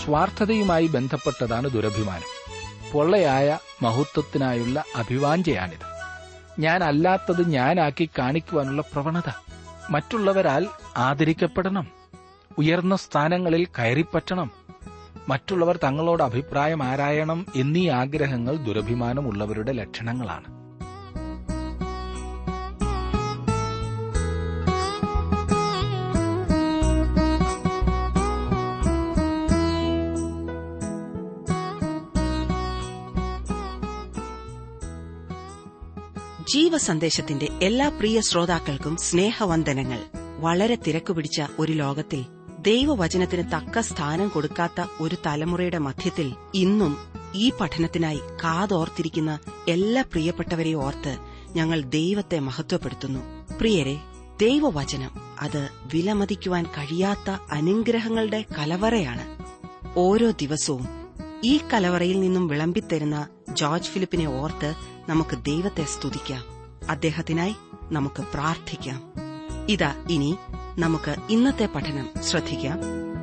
സ്വാർത്ഥതയുമായി ബന്ധപ്പെട്ടതാണ് ദുരഭിമാനം പൊള്ളയായ മഹത്വത്തിനായുള്ള അഭിവാഞ്ചയാണിത് ഞാൻ അല്ലാത്തത് ഞാനാക്കി കാണിക്കുവാനുള്ള പ്രവണത മറ്റുള്ളവരാൽ ആദരിക്കപ്പെടണം ഉയർന്ന സ്ഥാനങ്ങളിൽ കയറിപ്പറ്റണം മറ്റുള്ളവർ തങ്ങളോട് അഭിപ്രായം ആരായണം എന്നീ ആഗ്രഹങ്ങൾ ദുരഭിമാനമുള്ളവരുടെ ലക്ഷണങ്ങളാണ് ജീവസന്ദേശത്തിന്റെ എല്ലാ പ്രിയ ശ്രോതാക്കൾക്കും സ്നേഹവന്ദനങ്ങൾ വളരെ തിരക്കുപിടിച്ച ഒരു ലോകത്തിൽ ദൈവവചനത്തിന് തക്ക സ്ഥാനം കൊടുക്കാത്ത ഒരു തലമുറയുടെ മധ്യത്തിൽ ഇന്നും ഈ പഠനത്തിനായി കാതോർത്തിരിക്കുന്ന എല്ലാ പ്രിയപ്പെട്ടവരെ ഓർത്ത് ഞങ്ങൾ ദൈവത്തെ മഹത്വപ്പെടുത്തുന്നു പ്രിയരെ ദൈവവചനം അത് വിലമതിക്കുവാൻ കഴിയാത്ത അനുഗ്രഹങ്ങളുടെ കലവറയാണ് ഓരോ ദിവസവും ഈ കലവറയിൽ നിന്നും വിളമ്പിത്തരുന്ന ജോർജ് ഫിലിപ്പിനെ ഓർത്ത് നമുക്ക് ദൈവത്തെ സ്തുതിക്കാം അദ്ദേഹത്തിനായി നമുക്ക് പ്രാർത്ഥിക്കാം ഇതാ ഇനി നമുക്ക് ഇന്നത്തെ പഠനം ശ്രദ്ധിക്കാം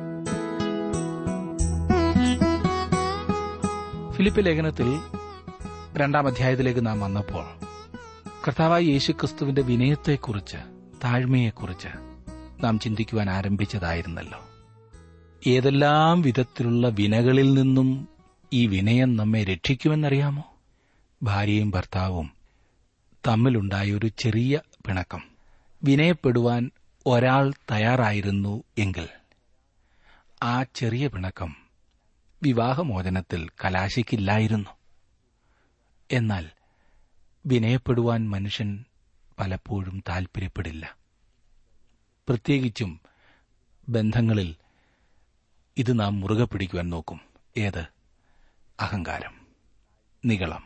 ഫിലിപ്പ് ലേഖനത്തിൽ രണ്ടാം അധ്യായത്തിലേക്ക് നാം വന്നപ്പോൾ കർത്താവായ യേശുക്രിസ്തുവിന്റെ വിനയത്തെക്കുറിച്ച് താഴ്മയെക്കുറിച്ച് നാം ചിന്തിക്കുവാൻ ആരംഭിച്ചതായിരുന്നല്ലോ ഏതെല്ലാം വിധത്തിലുള്ള വിനകളിൽ നിന്നും ഈ വിനയം നമ്മെ രക്ഷിക്കുമെന്നറിയാമോ ഭാര്യയും ഭർത്താവും തമ്മിലുണ്ടായ ഒരു ചെറിയ പിണക്കം വിനയപ്പെടുവാൻ ഒരാൾ തയ്യാറായിരുന്നു എങ്കിൽ ആ ചെറിയ പിണക്കം വിവാഹമോചനത്തിൽ കലാശിക്കില്ലായിരുന്നു എന്നാൽ വിനയപ്പെടുവാൻ മനുഷ്യൻ പലപ്പോഴും താൽപര്യപ്പെടില്ല പ്രത്യേകിച്ചും ബന്ധങ്ങളിൽ ഇത് നാം മുറുകെ പിടിക്കുവാൻ നോക്കും ഏത് അഹങ്കാരം നികളം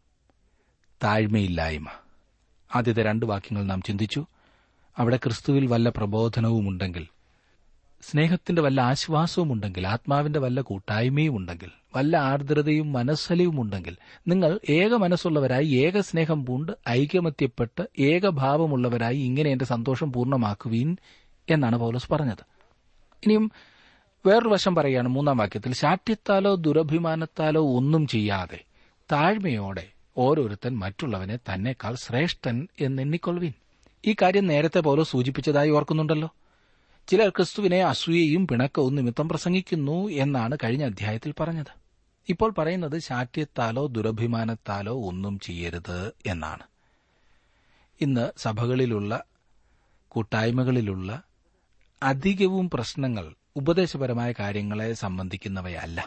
താഴ്മയില്ലായ്മ ആദ്യത്തെ രണ്ട് വാക്യങ്ങൾ നാം ചിന്തിച്ചു അവിടെ ക്രിസ്തുവിൽ വല്ല പ്രബോധനവുമുണ്ടെങ്കിൽ സ്നേഹത്തിന്റെ വല്ല ആശ്വാസവുമുണ്ടെങ്കിൽ ആത്മാവിന്റെ വല്ല കൂട്ടായ്മയും ഉണ്ടെങ്കിൽ വല്ല ആർദ്രതയും മനസ്സലിയും ഉണ്ടെങ്കിൽ നിങ്ങൾ ഏക മനസ്സുള്ളവരായി ഏക സ്നേഹം പൂണ്ട് ഐകമത്യപ്പെട്ട് ഏകഭാവമുള്ളവരായി ഇങ്ങനെ എന്റെ സന്തോഷം പൂർണ്ണമാക്കുവീൻ എന്നാണ് പൗലോസ് പറഞ്ഞത് ഇനിയും വേറൊരു വശം പറയുകയാണ് മൂന്നാം വാക്യത്തിൽ ശാഠ്യത്താലോ ദുരഭിമാനത്താലോ ഒന്നും ചെയ്യാതെ താഴ്മയോടെ ഓരോരുത്തൻ മറ്റുള്ളവനെ തന്നെക്കാൾ ശ്രേഷ്ഠൻ എന്നെണ്ണിക്കൊള്ളുവിൻ ഈ കാര്യം നേരത്തെ പൗലോ സൂചിപ്പിച്ചതായി ഓർക്കുന്നുണ്ടല്ലോ ചിലർ ക്രിസ്തുവിനെ അസൂയയും പിണക്കവും നിമിത്തം പ്രസംഗിക്കുന്നു എന്നാണ് കഴിഞ്ഞ അധ്യായത്തിൽ പറഞ്ഞത് ഇപ്പോൾ പറയുന്നത് ശാഠ്യത്താലോ ദുരഭിമാനത്താലോ ഒന്നും ചെയ്യരുത് എന്നാണ് ഇന്ന് സഭകളിലുള്ള കൂട്ടായ്മകളിലുള്ള അധികവും പ്രശ്നങ്ങൾ ഉപദേശപരമായ കാര്യങ്ങളെ സംബന്ധിക്കുന്നവയല്ല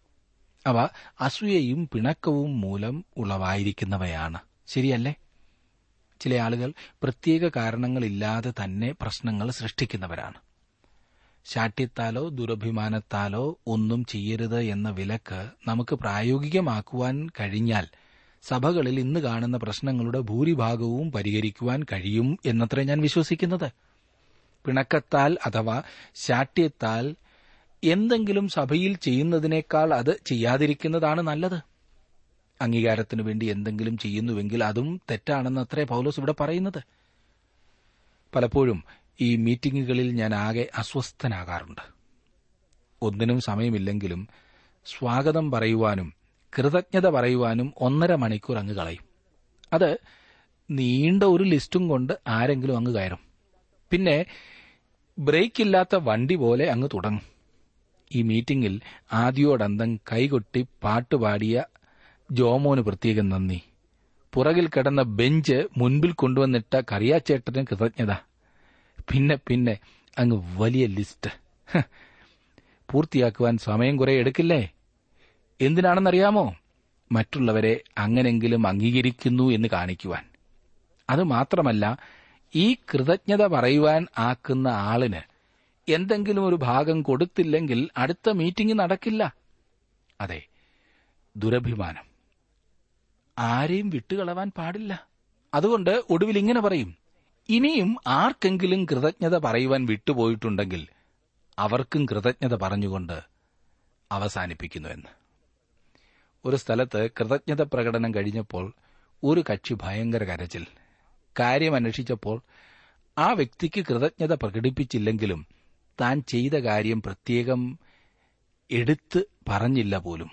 അവ അസൂയയും പിണക്കവും മൂലം ഉളവായിരിക്കുന്നവയാണ് ശരിയല്ലേ ചില ആളുകൾ പ്രത്യേക കാരണങ്ങളില്ലാതെ തന്നെ പ്രശ്നങ്ങൾ സൃഷ്ടിക്കുന്നവരാണ് ശാഠ്യത്താലോ ദുരഭിമാനത്താലോ ഒന്നും ചെയ്യരുത് എന്ന വിലക്ക് നമുക്ക് പ്രായോഗികമാക്കുവാൻ കഴിഞ്ഞാൽ സഭകളിൽ ഇന്ന് കാണുന്ന പ്രശ്നങ്ങളുടെ ഭൂരിഭാഗവും പരിഹരിക്കുവാൻ കഴിയും എന്നത്രേ ഞാൻ വിശ്വസിക്കുന്നത് പിണക്കത്താൽ അഥവാ ശാഠ്യത്താൽ എന്തെങ്കിലും സഭയിൽ ചെയ്യുന്നതിനേക്കാൾ അത് ചെയ്യാതിരിക്കുന്നതാണ് നല്ലത് അംഗീകാരത്തിനു വേണ്ടി എന്തെങ്കിലും ചെയ്യുന്നുവെങ്കിൽ അതും തെറ്റാണെന്നത്രേ പൗലോസ് ഇവിടെ പറയുന്നത് പലപ്പോഴും ഈ മീറ്റിംഗുകളിൽ ഞാൻ ആകെ അസ്വസ്ഥനാകാറുണ്ട് ഒന്നിനും സമയമില്ലെങ്കിലും സ്വാഗതം പറയുവാനും കൃതജ്ഞത പറയുവാനും ഒന്നര മണിക്കൂർ അങ്ങ് കളയും അത് നീണ്ട ഒരു ലിസ്റ്റും കൊണ്ട് ആരെങ്കിലും അങ്ങ് കയറും പിന്നെ ബ്രേക്കില്ലാത്ത വണ്ടി പോലെ അങ്ങ് തുടങ്ങും ഈ മീറ്റിംഗിൽ ആദ്യോടന്തം കൈകൊട്ടി പാട്ടുപാടിയ ജോമോന് പ്രത്യേകം നന്ദി പുറകിൽ കിടന്ന ബെഞ്ച് മുൻപിൽ കൊണ്ടുവന്നിട്ട കറിയാച്ചേട്ടന് കൃതജ്ഞത പിന്നെ പിന്നെ അങ്ങ് വലിയ ലിസ്റ്റ് ഹ്. പൂർത്തിയാക്കുവാൻ സമയം കുറെ എടുക്കില്ലേ എന്തിനാണെന്നറിയാമോ മറ്റുള്ളവരെ അങ്ങനെങ്കിലും അംഗീകരിക്കുന്നു എന്ന് കാണിക്കുവാൻ അത് മാത്രമല്ല ഈ കൃതജ്ഞത പറയുവാൻ ആക്കുന്ന ആളിന് എന്തെങ്കിലും ഒരു ഭാഗം കൊടുത്തില്ലെങ്കിൽ അടുത്ത മീറ്റിംഗ് നടക്കില്ല അതെ ദുരഭിമാനം ആരെയും വിട്ടുകളവാൻ പാടില്ല അതുകൊണ്ട് ഒടുവിൽ ഇങ്ങനെ പറയും ഇനിയും ആർക്കെങ്കിലും കൃതജ്ഞത പറയുവാൻ വിട്ടുപോയിട്ടുണ്ടെങ്കിൽ അവർക്കും കൃതജ്ഞത പറഞ്ഞുകൊണ്ട് അവസാനിപ്പിക്കുന്നു എന്ന് ഒരു സ്ഥലത്ത് കൃതജ്ഞത പ്രകടനം കഴിഞ്ഞപ്പോൾ ഒരു കക്ഷി ഭയങ്കര കരച്ചിൽ കാര്യം അന്വേഷിച്ചപ്പോൾ ആ വ്യക്തിക്ക് കൃതജ്ഞത പ്രകടിപ്പിച്ചില്ലെങ്കിലും താൻ ചെയ്ത കാര്യം പ്രത്യേകം എടുത്ത് പറഞ്ഞില്ല പോലും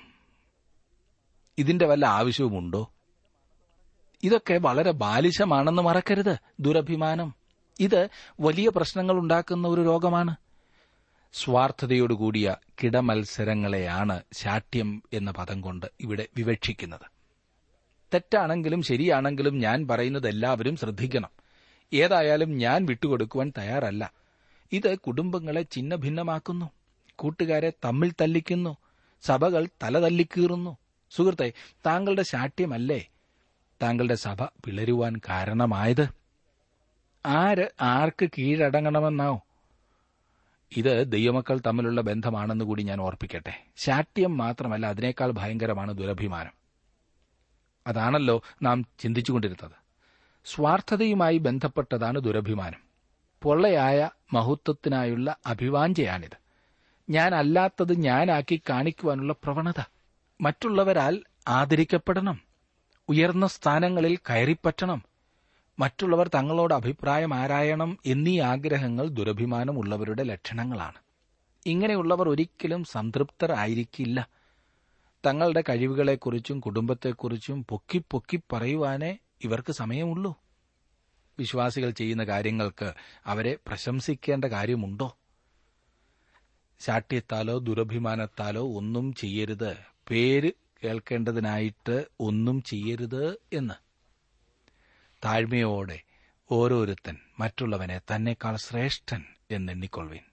ഇതിന്റെ വല്ല ആവശ്യവുമുണ്ടോ ഇതൊക്കെ വളരെ ബാലിശമാണെന്ന് മറക്കരുത് ദുരഭിമാനം ഇത് വലിയ പ്രശ്നങ്ങൾ ഉണ്ടാക്കുന്ന ഒരു രോഗമാണ് സ്വാർത്ഥതയോടുകൂടിയ കിടമത്സരങ്ങളെയാണ് ശാഠ്യം എന്ന പദം കൊണ്ട് ഇവിടെ വിവക്ഷിക്കുന്നത് തെറ്റാണെങ്കിലും ശരിയാണെങ്കിലും ഞാൻ പറയുന്നത് എല്ലാവരും ശ്രദ്ധിക്കണം ഏതായാലും ഞാൻ വിട്ടുകൊടുക്കുവാൻ തയ്യാറല്ല ഇത് കുടുംബങ്ങളെ ചിന്ന ഭിന്നമാക്കുന്നു കൂട്ടുകാരെ തമ്മിൽ തല്ലിക്കുന്നു സഭകൾ തല തല്ലിക്കീറുന്നു സുഹൃത്തെ താങ്കളുടെ ശാഠ്യമല്ലേ താങ്കളുടെ സഭ പിളരുവാൻ കാരണമായത് ആര് ആർക്ക് കീഴടങ്ങണമെന്നോ ഇത് ദൈവമക്കൾ തമ്മിലുള്ള ബന്ധമാണെന്ന് കൂടി ഞാൻ ഓർപ്പിക്കട്ടെ ശാഠ്യം മാത്രമല്ല അതിനേക്കാൾ ഭയങ്കരമാണ് ദുരഭിമാനം അതാണല്ലോ നാം ചിന്തിച്ചുകൊണ്ടിരുന്നത് സ്വാർത്ഥതയുമായി ബന്ധപ്പെട്ടതാണ് ദുരഭിമാനം പൊള്ളയായ മഹത്വത്തിനായുള്ള അഭിവാഞ്ചയാണിത് ഞാൻ അല്ലാത്തത് ഞാനാക്കി കാണിക്കുവാനുള്ള പ്രവണത മറ്റുള്ളവരാൽ ആദരിക്കപ്പെടണം ഉയർന്ന സ്ഥാനങ്ങളിൽ കയറിപ്പറ്റണം മറ്റുള്ളവർ തങ്ങളോട് അഭിപ്രായം ആരായണം എന്നീ ആഗ്രഹങ്ങൾ ദുരഭിമാനമുള്ളവരുടെ ലക്ഷണങ്ങളാണ് ഇങ്ങനെയുള്ളവർ ഒരിക്കലും സംതൃപ്തർ ആയിരിക്കില്ല തങ്ങളുടെ കഴിവുകളെക്കുറിച്ചും കുടുംബത്തെക്കുറിച്ചും പൊക്കി പൊക്കി പറയുവാനേ ഇവർക്ക് സമയമുള്ളൂ വിശ്വാസികൾ ചെയ്യുന്ന കാര്യങ്ങൾക്ക് അവരെ പ്രശംസിക്കേണ്ട കാര്യമുണ്ടോ ശാഠ്യത്താലോ ദുരഭിമാനത്താലോ ഒന്നും ചെയ്യരുത് പേര് കേൾക്കേണ്ടതിനായിട്ട് ഒന്നും ചെയ്യരുത് എന്ന് താഴ്മയോടെ ഓരോരുത്തൻ മറ്റുള്ളവനെ തന്നെക്കാൾ ശ്രേഷ്ഠൻ എന്നെണ്ണിക്കൊള്ളുവിൻ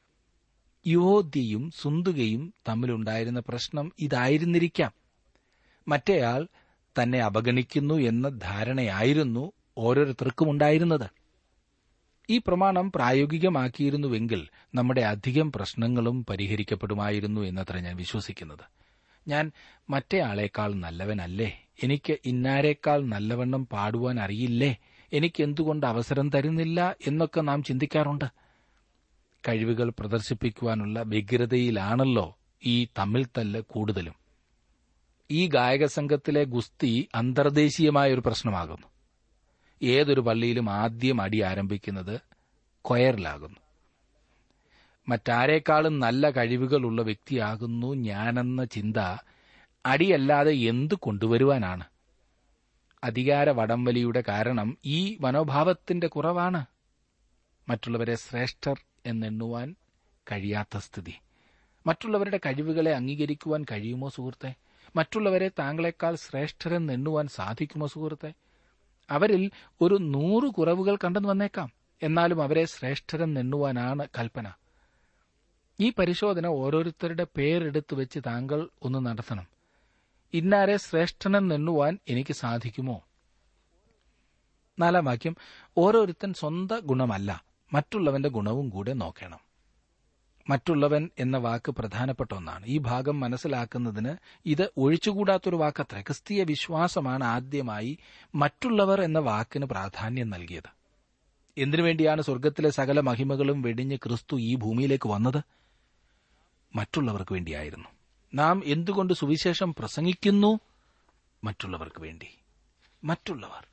യോധ്യയും സുന്തുകയും തമ്മിലുണ്ടായിരുന്ന പ്രശ്നം ഇതായിരുന്നിരിക്കാം മറ്റേയാൾ തന്നെ അവഗണിക്കുന്നു എന്ന ധാരണയായിരുന്നു ഓരോരുത്തർക്കും ഉണ്ടായിരുന്നത് ഈ പ്രമാണം പ്രായോഗികമാക്കിയിരുന്നുവെങ്കിൽ നമ്മുടെ അധികം പ്രശ്നങ്ങളും പരിഹരിക്കപ്പെടുമായിരുന്നു എന്നത്ര ഞാൻ വിശ്വസിക്കുന്നത് ഞാൻ മറ്റേയാളേക്കാൾ നല്ലവനല്ലേ എനിക്ക് ഇന്നാരേക്കാൾ നല്ലവണ്ണം പാടുവാൻ അറിയില്ലേ എനിക്ക് എന്തുകൊണ്ട് അവസരം തരുന്നില്ല എന്നൊക്കെ നാം ചിന്തിക്കാറുണ്ട് കഴിവുകൾ പ്രദർശിപ്പിക്കുവാനുള്ള വ്യഗ്രതയിലാണല്ലോ ഈ തമ്മിൽ തല്ല് കൂടുതലും ഈ ഗായക സംഘത്തിലെ ഗുസ്തി അന്തർദേശീയമായ ഒരു പ്രശ്നമാകുന്നു ഏതൊരു പള്ളിയിലും ആദ്യം അടി ആരംഭിക്കുന്നത് കൊയറിലാകുന്നു മറ്റാരേക്കാളും നല്ല കഴിവുകളുള്ള വ്യക്തിയാകുന്നു ഞാനെന്ന ചിന്ത അടിയല്ലാതെ എന്തു കൊണ്ടുവരുവാനാണ് അധികാര വടംവലിയുടെ കാരണം ഈ മനോഭാവത്തിന്റെ കുറവാണ് മറ്റുള്ളവരെ ശ്രേഷ്ഠർ എന്നെണ്ണുവാൻ കഴിയാത്ത സ്ഥിതി മറ്റുള്ളവരുടെ കഴിവുകളെ അംഗീകരിക്കുവാൻ കഴിയുമോ സുഹൃത്തെ മറ്റുള്ളവരെ താങ്കളെക്കാൾ ശ്രേഷ്ഠരെന്നെണ്ണുവാൻ സാധിക്കുമോ സുഹൃത്തെ അവരിൽ ഒരു നൂറ് കുറവുകൾ കണ്ടെന്ന് വന്നേക്കാം എന്നാലും അവരെ ശ്രേഷ്ഠരെന്നെണ്ണുവാനാണ് കൽപ്പന ഈ പരിശോധന ഓരോരുത്തരുടെ പേരെടുത്ത് വെച്ച് താങ്കൾ ഒന്ന് നടത്തണം ഇന്നാരെ ശ്രേഷ്ഠനെന്നെണ്ണുവാൻ എനിക്ക് സാധിക്കുമോ നാലാം വാക്യം ഓരോരുത്തൻ സ്വന്തം ഗുണമല്ല മറ്റുള്ളവന്റെ ഗുണവും കൂടെ നോക്കണം മറ്റുള്ളവൻ എന്ന വാക്ക് പ്രധാനപ്പെട്ട ഒന്നാണ് ഈ ഭാഗം മനസ്സിലാക്കുന്നതിന് ഇത് ഒഴിച്ചുകൂടാത്തൊരു വാക്കത്ര ക്രിസ്തീയ വിശ്വാസമാണ് ആദ്യമായി മറ്റുള്ളവർ എന്ന വാക്കിന് പ്രാധാന്യം നൽകിയത് എന്തിനുവേണ്ടിയാണ് സ്വർഗത്തിലെ സകല മഹിമകളും വെടിഞ്ഞ് ക്രിസ്തു ഈ ഭൂമിയിലേക്ക് വന്നത് മറ്റുള്ളവർക്ക് വേണ്ടിയായിരുന്നു നാം എന്തുകൊണ്ട് സുവിശേഷം പ്രസംഗിക്കുന്നു മറ്റുള്ളവർക്ക് വേണ്ടി മറ്റുള്ളവർ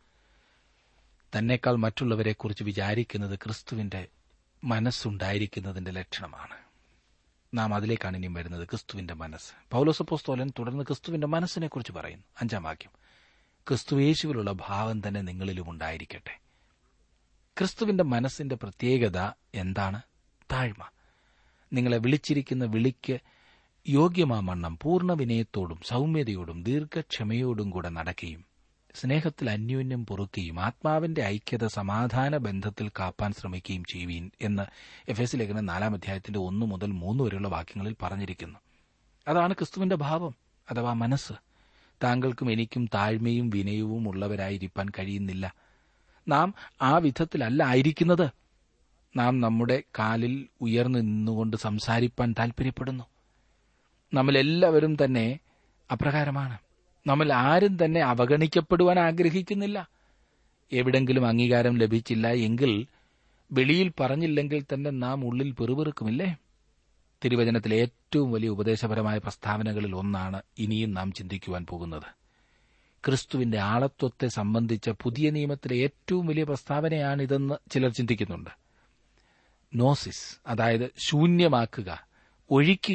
തന്നെക്കാൾ മറ്റുള്ളവരെക്കുറിച്ച് വിചാരിക്കുന്നത് ക്രിസ്തുവിന്റെ മനസ്സുണ്ടായിരിക്കുന്നതിന്റെ ലക്ഷണമാണ് നാം അതിലേക്കാണ് ഇനിയും വരുന്നത് ക്രിസ്തുവിന്റെ മനസ്സ് പൗലോസപ്പോസ്തോലൻ തുടർന്ന് ക്രിസ്തുവിന്റെ മനസ്സിനെക്കുറിച്ച് പറയുന്നു അഞ്ചാം വാക്യം ക്രിസ്തുവേശുവിലുള്ള ഭാവം തന്നെ നിങ്ങളിലും ഉണ്ടായിരിക്കട്ടെ ക്രിസ്തുവിന്റെ മനസ്സിന്റെ പ്രത്യേകത എന്താണ് താഴ്മ നിങ്ങളെ വിളിച്ചിരിക്കുന്ന വിളിക്ക് യോഗ്യമാമണ്ണം പൂർണ്ണ വിനയത്തോടും സൗമ്യതയോടും ദീർഘക്ഷമയോടും കൂടെ നടക്കുകയും സ്നേഹത്തിൽ അന്യോന്യം പൊറുക്കുകയും ആത്മാവിന്റെ ഐക്യത സമാധാന ബന്ധത്തിൽ കാപ്പാൻ ശ്രമിക്കുകയും ചെയ്യുവീൻ എന്ന് എഫ് എസ് ലേഖനം നാലാം അധ്യായത്തിന്റെ ഒന്നു മുതൽ മൂന്ന് വരെയുള്ള വാക്യങ്ങളിൽ പറഞ്ഞിരിക്കുന്നു അതാണ് ക്രിസ്തുവിന്റെ ഭാവം അഥവാ മനസ്സ് താങ്കൾക്കും എനിക്കും താഴ്മയും വിനയവും ഉള്ളവരായിരിക്കാൻ കഴിയുന്നില്ല നാം ആ വിധത്തിലല്ല ആയിരിക്കുന്നത് നാം നമ്മുടെ കാലിൽ ഉയർന്നു നിന്നുകൊണ്ട് സംസാരിപ്പാൻ താൽപര്യപ്പെടുന്നു നമ്മളെല്ലാവരും തന്നെ അപ്രകാരമാണ് നമ്മൾ ആരും തന്നെ അവഗണിക്കപ്പെടുവാൻ ആഗ്രഹിക്കുന്നില്ല എവിടെങ്കിലും അംഗീകാരം ലഭിച്ചില്ല എങ്കിൽ വെളിയിൽ പറഞ്ഞില്ലെങ്കിൽ തന്നെ നാം ഉള്ളിൽ പെറുപെറുക്കുമില്ലേ തിരുവചനത്തിലെ ഏറ്റവും വലിയ ഉപദേശപരമായ പ്രസ്താവനകളിൽ ഒന്നാണ് ഇനിയും നാം ചിന്തിക്കുവാൻ പോകുന്നത് ക്രിസ്തുവിന്റെ ആളത്വത്തെ സംബന്ധിച്ച പുതിയ നിയമത്തിലെ ഏറ്റവും വലിയ പ്രസ്താവനയാണിതെന്ന് ചിലർ ചിന്തിക്കുന്നുണ്ട് നോസിസ് അതായത് ശൂന്യമാക്കുക ഒഴിക്കുക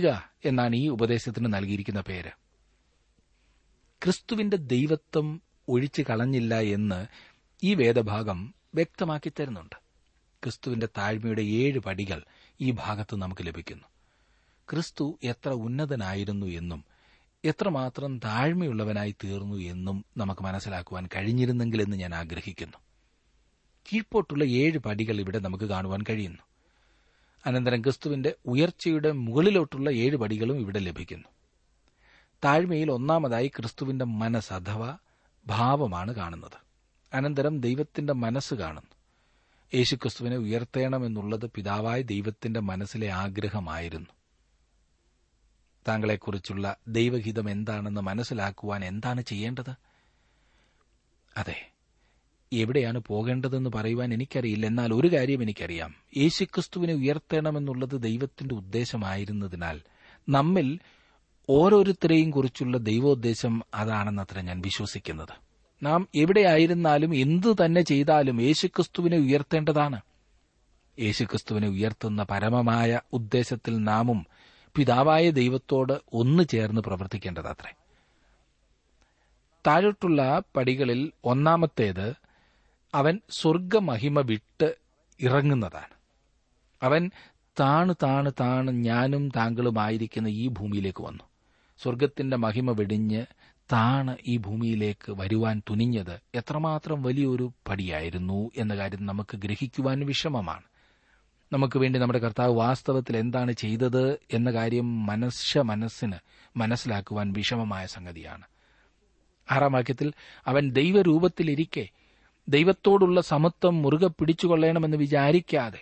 എന്നാണ് ഈ ഉപദേശത്തിന് നൽകിയിരിക്കുന്ന പേര് ക്രിസ്തുവിന്റെ ദൈവത്വം ഒഴിച്ചു കളഞ്ഞില്ല എന്ന് ഈ വേദഭാഗം വ്യക്തമാക്കി തരുന്നുണ്ട് ക്രിസ്തുവിന്റെ താഴ്മയുടെ ഏഴ് പടികൾ ഈ ഭാഗത്ത് നമുക്ക് ലഭിക്കുന്നു ക്രിസ്തു എത്ര ഉന്നതനായിരുന്നു എന്നും എത്രമാത്രം താഴ്മയുള്ളവനായി തീർന്നു എന്നും നമുക്ക് മനസ്സിലാക്കുവാൻ കഴിഞ്ഞിരുന്നെങ്കിലെന്ന് ഞാൻ ആഗ്രഹിക്കുന്നു കീഴ്പോട്ടുള്ള ഏഴ് പടികൾ ഇവിടെ നമുക്ക് കാണുവാൻ കഴിയുന്നു അനന്തരം ക്രിസ്തുവിന്റെ ഉയർച്ചയുടെ മുകളിലോട്ടുള്ള ഏഴ് പടികളും ഇവിടെ ലഭിക്കുന്നു താഴ്മയിൽ ഒന്നാമതായി ക്രിസ്തുവിന്റെ മനസ്സ് അഥവാ ഭാവമാണ് കാണുന്നത് അനന്തരം ദൈവത്തിന്റെ മനസ്സ് കാണുന്നു യേശുക്രിസ്തുവിനെ ഉയർത്തേണമെന്നുള്ളത് പിതാവായ ദൈവത്തിന്റെ മനസ്സിലെ ആഗ്രഹമായിരുന്നു താങ്കളെക്കുറിച്ചുള്ള ദൈവഹിതം എന്താണെന്ന് മനസ്സിലാക്കുവാൻ എന്താണ് ചെയ്യേണ്ടത് അതെ എവിടെയാണ് പോകേണ്ടതെന്ന് പറയുവാൻ എനിക്കറിയില്ല എന്നാൽ ഒരു കാര്യം എനിക്കറിയാം യേശുക്രിസ്തുവിനെ ഉയർത്തണമെന്നുള്ളത് ദൈവത്തിന്റെ ഉദ്ദേശമായിരുന്നതിനാൽ നമ്മിൽ ഓരോരുത്തരെയും കുറിച്ചുള്ള ദൈവോദ്ദേശം അതാണെന്നത്ര ഞാൻ വിശ്വസിക്കുന്നത് നാം എവിടെയായിരുന്നാലും എന്തു തന്നെ ചെയ്താലും യേശുക്രിസ്തുവിനെ ഉയർത്തേണ്ടതാണ് യേശുക്രിസ്തുവിനെ ഉയർത്തുന്ന പരമമായ ഉദ്ദേശത്തിൽ നാമും പിതാവായ ദൈവത്തോട് ഒന്നു ചേർന്ന് പ്രവർത്തിക്കേണ്ടതത്രേ താഴോട്ടുള്ള പടികളിൽ ഒന്നാമത്തേത് അവൻ സ്വർഗമഹിമ വിട്ട് ഇറങ്ങുന്നതാണ് അവൻ താണ് താണ് താണ് ഞാനും താങ്കളുമായിരിക്കുന്ന ഈ ഭൂമിയിലേക്ക് വന്നു സ്വർഗത്തിന്റെ മഹിമ വെടിഞ്ഞ് താണ് ഈ ഭൂമിയിലേക്ക് വരുവാൻ തുനിഞ്ഞത് എത്രമാത്രം വലിയൊരു പടിയായിരുന്നു എന്ന കാര്യം നമുക്ക് ഗ്രഹിക്കുവാൻ വിഷമമാണ് നമുക്ക് വേണ്ടി നമ്മുടെ കർത്താവ് വാസ്തവത്തിൽ എന്താണ് ചെയ്തത് എന്ന കാര്യം മനുഷ്യ മനസ്സിന് മനസ്സിലാക്കുവാൻ വിഷമമായ സംഗതിയാണ് ആറാം വാക്യത്തിൽ അവൻ ദൈവരൂപത്തിലിരിക്കെ ദൈവത്തോടുള്ള സമത്വം മുറുകെ പിടിച്ചുകൊള്ളണമെന്ന് വിചാരിക്കാതെ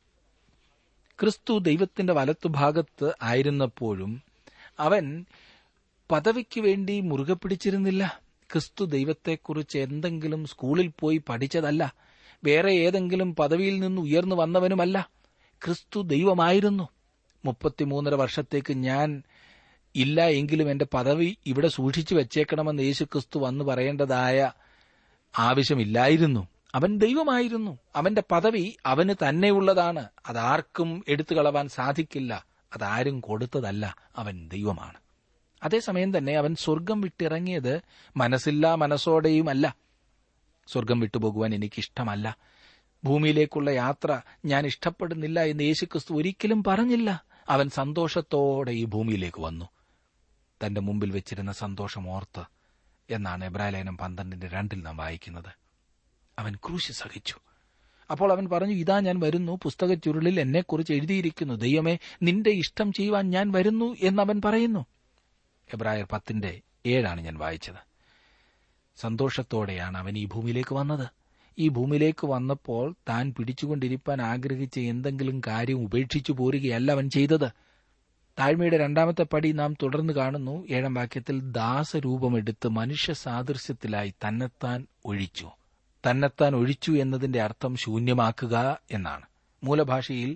ക്രിസ്തു ദൈവത്തിന്റെ വലത്തുഭാഗത്ത് ആയിരുന്നപ്പോഴും അവൻ പദവിക്ക് വേണ്ടി മുറുകെ പിടിച്ചിരുന്നില്ല ക്രിസ്തു ദൈവത്തെക്കുറിച്ച് എന്തെങ്കിലും സ്കൂളിൽ പോയി പഠിച്ചതല്ല വേറെ ഏതെങ്കിലും പദവിയിൽ നിന്ന് ഉയർന്നു വന്നവനുമല്ല ക്രിസ്തു ദൈവമായിരുന്നു മുപ്പത്തിമൂന്നര വർഷത്തേക്ക് ഞാൻ ഇല്ല എങ്കിലും എന്റെ പദവി ഇവിടെ സൂക്ഷിച്ചു വെച്ചേക്കണമെന്ന് യേശു ക്രിസ്തു വന്നു പറയേണ്ടതായ ആവശ്യമില്ലായിരുന്നു അവൻ ദൈവമായിരുന്നു അവന്റെ പദവി അവന് തന്നെയുള്ളതാണ് അതാർക്കും എടുത്തു കളവാൻ സാധിക്കില്ല അതാരും കൊടുത്തതല്ല അവൻ ദൈവമാണ് അതേസമയം തന്നെ അവൻ സ്വർഗം വിട്ടിറങ്ങിയത് മനസ്സില്ലാ മനസ്സോടെയുമല്ല സ്വർഗം വിട്ടുപോകുവാൻ എനിക്കിഷ്ടമല്ല ഭൂമിയിലേക്കുള്ള യാത്ര ഞാൻ ഇഷ്ടപ്പെടുന്നില്ല എന്ന് യേശുക്രിസ്തു ഒരിക്കലും പറഞ്ഞില്ല അവൻ സന്തോഷത്തോടെ ഈ ഭൂമിയിലേക്ക് വന്നു തന്റെ മുമ്പിൽ വെച്ചിരുന്ന സന്തോഷം ഓർത്ത് എന്നാണ് എബ്രാലേനം പന്ത്രണ്ടിന്റെ രണ്ടിൽ നാം വായിക്കുന്നത് അവൻ ക്രൂശി സഹിച്ചു അപ്പോൾ അവൻ പറഞ്ഞു ഇതാ ഞാൻ വരുന്നു പുസ്തക ചുരുളിൽ എന്നെക്കുറിച്ച് എഴുതിയിരിക്കുന്നു ദൈവമേ നിന്റെ ഇഷ്ടം ചെയ്യുവാൻ ഞാൻ വരുന്നു എന്നവൻ പറയുന്നു എബ്രായർ പത്തിന്റെ ഏഴാണ് ഞാൻ വായിച്ചത് സന്തോഷത്തോടെയാണ് അവൻ ഈ ഭൂമിയിലേക്ക് വന്നത് ഈ ഭൂമിയിലേക്ക് വന്നപ്പോൾ താൻ പിടിച്ചുകൊണ്ടിരിപ്പാൻ ആഗ്രഹിച്ച എന്തെങ്കിലും കാര്യം ഉപേക്ഷിച്ചു പോരുകയല്ല അവൻ ചെയ്തത് താഴ്മയുടെ രണ്ടാമത്തെ പടി നാം തുടർന്ന് കാണുന്നു ഏഴാം വാക്യത്തിൽ ദാസരൂപമെടുത്ത് മനുഷ്യ സാദൃശ്യത്തിലായി തന്നെത്താൻ ഒഴിച്ചു തന്നെത്താൻ ഒഴിച്ചു എന്നതിന്റെ അർത്ഥം ശൂന്യമാക്കുക എന്നാണ് മൂലഭാഷയിൽ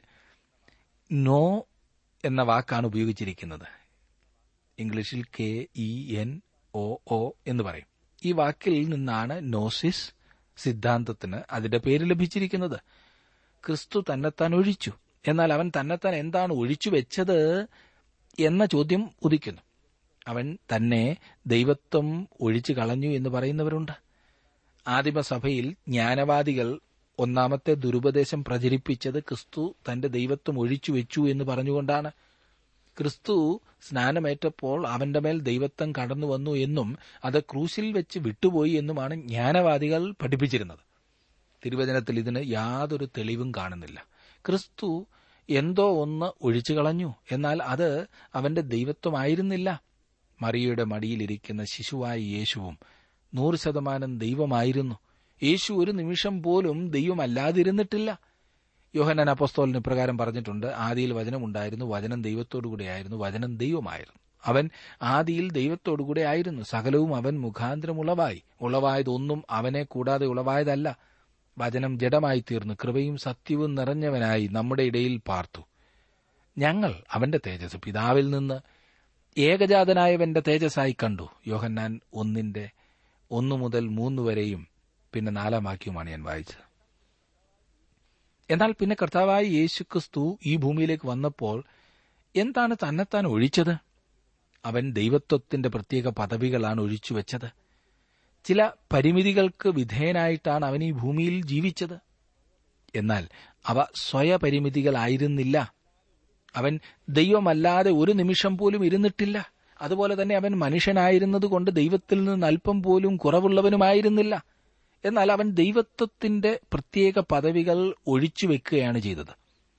നോ എന്ന വാക്കാണ് ഉപയോഗിച്ചിരിക്കുന്നത് ഇംഗ്ലീഷിൽ K E N O O എന്ന് പറയും ഈ വാക്കിൽ നിന്നാണ് നോസിസ് സിദ്ധാന്തത്തിന് അതിന്റെ പേര് ലഭിച്ചിരിക്കുന്നത് ക്രിസ്തു തന്നെത്താൻ ഒഴിച്ചു എന്നാൽ അവൻ തന്നെത്താൻ എന്താണ് ഒഴിച്ചു വെച്ചത് എന്ന ചോദ്യം ഉദിക്കുന്നു അവൻ തന്നെ ദൈവത്വം ഒഴിച്ചു കളഞ്ഞു എന്ന് പറയുന്നവരുണ്ട് ആദിമസഭയിൽ ജ്ഞാനവാദികൾ ഒന്നാമത്തെ ദുരുപദേശം പ്രചരിപ്പിച്ചത് ക്രിസ്തു തന്റെ ദൈവത്വം ഒഴിച്ചു വെച്ചു എന്ന് പറഞ്ഞുകൊണ്ടാണ് ക്രിസ്തു സ്നാനമേറ്റപ്പോൾ അവന്റെ മേൽ ദൈവത്വം കടന്നു വന്നു എന്നും അത് ക്രൂശിൽ വെച്ച് വിട്ടുപോയി എന്നുമാണ് ജ്ഞാനവാദികൾ പഠിപ്പിച്ചിരുന്നത് തിരുവചനത്തിൽ ഇതിന് യാതൊരു തെളിവും കാണുന്നില്ല ക്രിസ്തു എന്തോ ഒന്ന് ഒഴിച്ചു കളഞ്ഞു എന്നാൽ അത് അവന്റെ ദൈവത്വമായിരുന്നില്ല മറിയയുടെ മടിയിലിരിക്കുന്ന ശിശുവായ യേശുവും നൂറ് ശതമാനം ദൈവമായിരുന്നു യേശു ഒരു നിമിഷം പോലും ദൈവമല്ലാതിരുന്നിട്ടില്ല യോഹന്നാൻ അപ്പോസ്തോലിന് ഇപ്രകാരം പറഞ്ഞിട്ടുണ്ട് ആദിയിൽ വചനമുണ്ടായിരുന്നു വചനം ദൈവത്തോടുകൂടെയായിരുന്നു വചനം ദൈവമായിരുന്നു അവൻ ആദിയിൽ ദൈവത്തോടുകൂടെ ആയിരുന്നു സകലവും അവൻ മുഖാന്തരം ഉളവായി ഉളവായതൊന്നും അവനെ കൂടാതെ ഉളവായതല്ല വചനം ജഡമായി തീർന്നു കൃപയും സത്യവും നിറഞ്ഞവനായി നമ്മുടെ ഇടയിൽ പാർത്തു ഞങ്ങൾ അവന്റെ തേജസ് പിതാവിൽ നിന്ന് ഏകജാതനായവന്റെ തേജസ്സായി കണ്ടു യോഹന്നാൻ ഒന്നിന്റെ ഒന്നു മുതൽ മൂന്ന് വരെയും പിന്നെ നാലാം വാക്യവുമാണ് ഞാൻ വായിച്ചത് എന്നാൽ പിന്നെ കർത്താവായ യേശുക്രിസ്തു ഈ ഭൂമിയിലേക്ക് വന്നപ്പോൾ എന്താണ് തന്നെത്താൻ ഒഴിച്ചത് അവൻ ദൈവത്വത്തിന്റെ പ്രത്യേക പദവികളാണ് ഒഴിച്ചുവെച്ചത് ചില പരിമിതികൾക്ക് വിധേയനായിട്ടാണ് അവൻ ഈ ഭൂമിയിൽ ജീവിച്ചത് എന്നാൽ അവ സ്വയപരിമിതികളായിരുന്നില്ല അവൻ ദൈവമല്ലാതെ ഒരു നിമിഷം പോലും ഇരുന്നിട്ടില്ല അതുപോലെ തന്നെ അവൻ മനുഷ്യനായിരുന്നതുകൊണ്ട് ദൈവത്തിൽ നിന്ന് അല്പം പോലും കുറവുള്ളവനുമായിരുന്നില്ല എന്നാൽ അവൻ ദൈവത്വത്തിന്റെ പ്രത്യേക പദവികൾ ഒഴിച്ചുവെക്കുകയാണ് ചെയ്തത്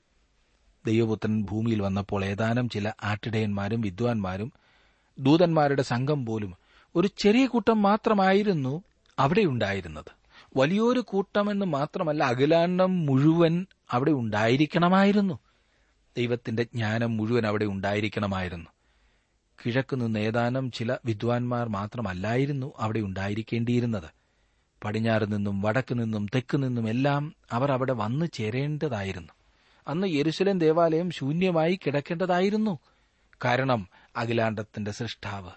ദൈവപുത്രൻ ഭൂമിയിൽ വന്നപ്പോൾ ഏതാനും ചില ആട്ടിടയന്മാരും വിദ്വാൻമാരും ദൂതന്മാരുടെ സംഘം പോലും ഒരു ചെറിയ കൂട്ടം മാത്രമായിരുന്നു അവിടെ ഉണ്ടായിരുന്നത് വലിയൊരു കൂട്ടമെന്ന് മാത്രമല്ല അഖിലാണ്ഡം മുഴുവൻ അവിടെ ഉണ്ടായിരിക്കണമായിരുന്നു ദൈവത്തിന്റെ ജ്ഞാനം മുഴുവൻ അവിടെ ഉണ്ടായിരിക്കണമായിരുന്നു കിഴക്ക് നിന്ന് ഏതാനും ചില വിദ്വാൻമാർ മാത്രമല്ലായിരുന്നു അവിടെ ഉണ്ടായിരിക്കേണ്ടിയിരുന്നത് പടിഞ്ഞാറ് നിന്നും വടക്ക് നിന്നും തെക്ക് നിന്നും എല്ലാം അവർ അവിടെ വന്നു ചേരേണ്ടതായിരുന്നു അന്ന് യെരുശലേം ദേവാലയം ശൂന്യമായി കിടക്കേണ്ടതായിരുന്നു കാരണം അഖിലാണ്ടത്തിന്റെ സൃഷ്ടാവ്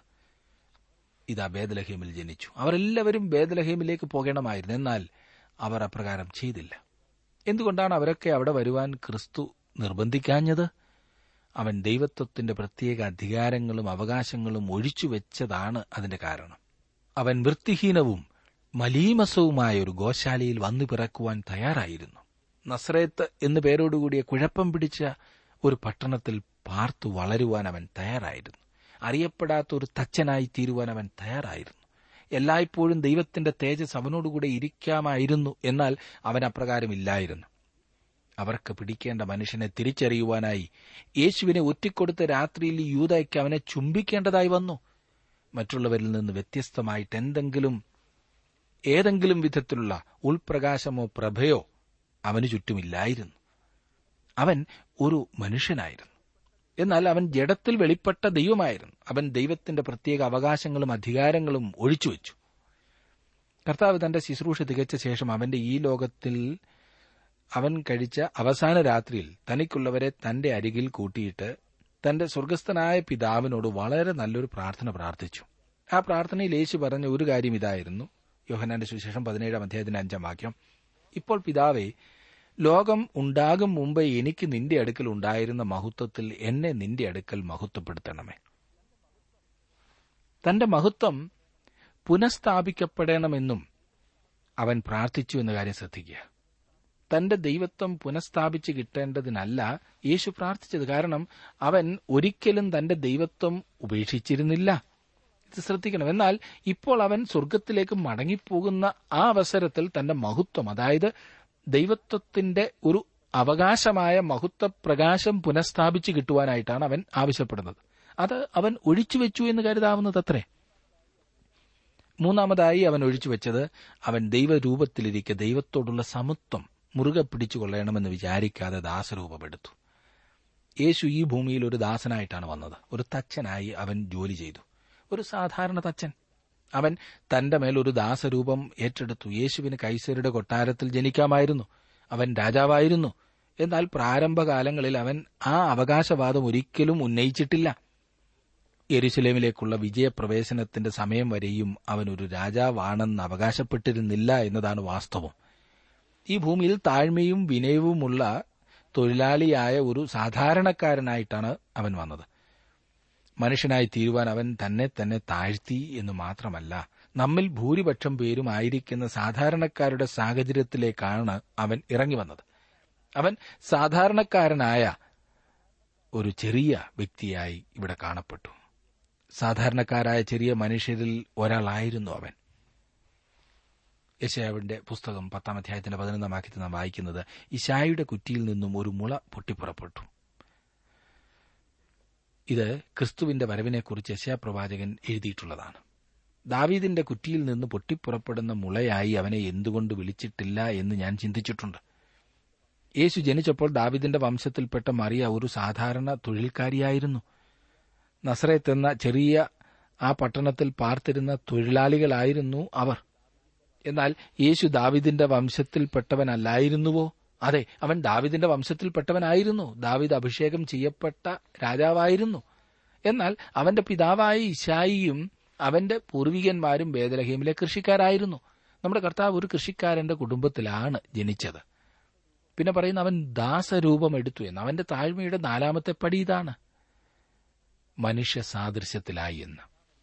ഇതാ ബേദലഹീമിൽ ജനിച്ചു അവരെല്ലാവരും ബേദലഹീമിലേക്ക് പോകണമായിരുന്നു എന്നാൽ അവർ അപ്രകാരം ചെയ്തില്ല എന്തുകൊണ്ടാണ് അവരൊക്കെ അവിടെ വരുവാൻ ക്രിസ്തു നിർബന്ധിക്കാഞ്ഞത് അവൻ ദൈവത്വത്തിന്റെ പ്രത്യേക അധികാരങ്ങളും അവകാശങ്ങളും ഒഴിച്ചുവെച്ചതാണ് അതിന്റെ കാരണം അവൻ വൃത്തിഹീനവും മലീമസവുമായ ഒരു ഗോശാലയിൽ വന്നു പിറക്കുവാൻ തയ്യാറായിരുന്നു നസ്രേത്ത് എന്നു പേരോടുകൂടിയ കുഴപ്പം പിടിച്ച ഒരു പട്ടണത്തിൽ പാർത്തു വളരുവാൻ അവൻ തയ്യാറായിരുന്നു അറിയപ്പെടാത്ത ഒരു തച്ചനായി തീരുവാൻ അവൻ തയ്യാറായിരുന്നു എല്ലായ്പ്പോഴും ദൈവത്തിന്റെ തേജസ് അവനോടുകൂടെ ഇരിക്കാമായിരുന്നു എന്നാൽ അവൻ അപ്രകാരം ഇല്ലായിരുന്നു അവർക്ക് പിടിക്കേണ്ട മനുഷ്യനെ തിരിച്ചറിയുവാനായി യേശുവിനെ ഒറ്റിക്കൊടുത്ത രാത്രിയിൽ യൂതയ്ക്ക് അവനെ ചുംബിക്കേണ്ടതായി വന്നു മറ്റുള്ളവരിൽ നിന്ന് വ്യത്യസ്തമായിട്ട് എന്തെങ്കിലും ഏതെങ്കിലും വിധത്തിലുള്ള ഉൾപ്രകാശമോ പ്രഭയോ അവന് ചുറ്റുമില്ലായിരുന്നു അവൻ ഒരു മനുഷ്യനായിരുന്നു എന്നാൽ അവൻ ജഡത്തിൽ വെളിപ്പെട്ട ദൈവമായിരുന്നു അവൻ ദൈവത്തിന്റെ പ്രത്യേക അവകാശങ്ങളും അധികാരങ്ങളും ഒഴിച്ചുവെച്ചു കർത്താവ് തന്റെ ശുശ്രൂഷ തികച്ച ശേഷം അവന്റെ ഈ ലോകത്തിൽ അവൻ കഴിച്ച അവസാന രാത്രിയിൽ തനിക്കുള്ളവരെ തന്റെ അരികിൽ കൂട്ടിയിട്ട് തന്റെ സ്വർഗസ്ഥനായ പിതാവിനോട് വളരെ നല്ലൊരു പ്രാർത്ഥന പ്രാർത്ഥിച്ചു ആ പ്രാർത്ഥനയിൽ യേശു പറഞ്ഞ ഒരു കാര്യം ഇതായിരുന്നു യോഹനാന്റെ സുവിശേഷം പതിനേഴാം അധ്യായത്തിന്റെ അഞ്ചാം വാക്യം ഇപ്പോൾ പിതാവേ ലോകം ഉണ്ടാകും മുമ്പ് എനിക്ക് നിന്റെ അടുക്കൽ ഉണ്ടായിരുന്ന മഹത്വത്തിൽ എന്നെ നിന്റെ അടുക്കൽ മഹത്വപ്പെടുത്തണമേ തന്റെ മഹത്വം പുനഃസ്ഥാപിക്കപ്പെടണമെന്നും അവൻ പ്രാർത്ഥിച്ചു എന്ന കാര്യം ശ്രദ്ധിക്കുക തന്റെ ദൈവത്വം പുനഃസ്ഥാപിച്ച് കിട്ടേണ്ടതിനല്ല യേശു പ്രാർത്ഥിച്ചത് കാരണം അവൻ ഒരിക്കലും തന്റെ ദൈവത്വം ഉപേക്ഷിച്ചിരുന്നില്ല ഇത് ശ്രദ്ധിക്കണം എന്നാൽ ഇപ്പോൾ അവൻ സ്വർഗത്തിലേക്ക് മടങ്ങിപ്പോകുന്ന ആ അവസരത്തിൽ തന്റെ മഹത്വം അതായത് ദൈവത്വത്തിന്റെ ഒരു അവകാശമായ മഹത്വ പ്രകാശം പുനഃസ്ഥാപിച്ച് കിട്ടുവാനായിട്ടാണ് അവൻ ആവശ്യപ്പെടുന്നത് അത് അവൻ ഒഴിച്ചുവെച്ചു എന്ന് കരുതാവുന്നത് അത്രേ മൂന്നാമതായി അവൻ ഒഴിച്ചുവെച്ചത് അവൻ ദൈവരൂപത്തിലിരിക്കെ ദൈവത്തോടുള്ള സമത്വം മുറുകെ പിടിച്ചുകൊള്ളണമെന്ന് വിചാരിക്കാതെ ദാസരൂപമെടുത്തു യേശു ഈ ഭൂമിയിൽ ഒരു ദാസനായിട്ടാണ് വന്നത് ഒരു തച്ചനായി അവൻ ജോലി ചെയ്തു ഒരു സാധാരണ തച്ചൻ അവൻ തന്റെ മേൽ ഒരു ദാസരൂപം ഏറ്റെടുത്തു യേശുവിന് കൈസരുടെ കൊട്ടാരത്തിൽ ജനിക്കാമായിരുന്നു അവൻ രാജാവായിരുന്നു എന്നാൽ പ്രാരംഭകാലങ്ങളിൽ അവൻ ആ അവകാശവാദം ഒരിക്കലും ഉന്നയിച്ചിട്ടില്ല യെരുസലേമിലേക്കുള്ള വിജയപ്രവേശനത്തിന്റെ സമയം വരെയും അവൻ ഒരു രാജാവാണെന്ന് അവകാശപ്പെട്ടിരുന്നില്ല എന്നതാണ് വാസ്തവം ഈ ഭൂമിയിൽ താഴ്മയും വിനയവുമുള്ള തൊഴിലാളിയായ ഒരു സാധാരണക്കാരനായിട്ടാണ് അവൻ വന്നത് മനുഷ്യനായി തീരുവാൻ അവൻ തന്നെ തന്നെ താഴ്ത്തി എന്ന് മാത്രമല്ല നമ്മിൽ ഭൂരിപക്ഷം പേരും ആയിരിക്കുന്ന സാധാരണക്കാരുടെ സാഹചര്യത്തിലേക്കാണ് അവൻ ഇറങ്ങി വന്നത് അവൻ സാധാരണക്കാരനായ ഒരു ചെറിയ വ്യക്തിയായി ഇവിടെ കാണപ്പെട്ടു സാധാരണക്കാരായ ചെറിയ മനുഷ്യരിൽ ഒരാളായിരുന്നു അവൻ യശയാവിന്റെ പുസ്തകം പത്താം അധ്യായത്തിന്റെ പതിനൊന്നാം വാക്യത്തിൽ നാം വായിക്കുന്നത് ഇശായുടെ കുറ്റിയിൽ നിന്നും ഒരു മുള പൊട്ടിപ്പുറപ്പെട്ടു ഇത് ക്രിസ്തുവിന്റെ വരവിനെക്കുറിച്ച് യശയാപ്രവാചകൻ എഴുതിയിട്ടുള്ളതാണ് ദാവീദിന്റെ കുറ്റിയിൽ നിന്ന് പൊട്ടിപ്പുറപ്പെടുന്ന മുളയായി അവനെ എന്തുകൊണ്ട് വിളിച്ചിട്ടില്ല എന്ന് ഞാൻ ചിന്തിച്ചിട്ടുണ്ട് യേശു ജനിച്ചപ്പോൾ ദാവീദിന്റെ വംശത്തിൽപ്പെട്ട മറിയ ഒരു സാധാരണ തൊഴിൽക്കാരിയായിരുന്നു നസറേത്ത് എന്ന ചെറിയ ആ പട്ടണത്തിൽ പാർത്തിരുന്ന തൊഴിലാളികളായിരുന്നു അവർ എന്നാൽ യേശു ദാവിദിന്റെ വംശത്തിൽപ്പെട്ടവനല്ലായിരുന്നുവോ അതെ അവൻ ദാവിദിന്റെ വംശത്തിൽപ്പെട്ടവനായിരുന്നു ദാവിദ് അഭിഷേകം ചെയ്യപ്പെട്ട രാജാവായിരുന്നു എന്നാൽ അവന്റെ പിതാവായ ഇശായിയും അവന്റെ പൂർവികന്മാരും ബേദലഹീമിലെ കൃഷിക്കാരായിരുന്നു നമ്മുടെ കർത്താവ് ഒരു കൃഷിക്കാരന്റെ കുടുംബത്തിലാണ് ജനിച്ചത് പിന്നെ പറയുന്ന അവൻ ദാസരൂപം എടുത്തു എന്ന് അവന്റെ താഴ്മയുടെ നാലാമത്തെ പടി ഇതാണ് മനുഷ്യ സാദൃശ്യത്തിലായി എന്ന്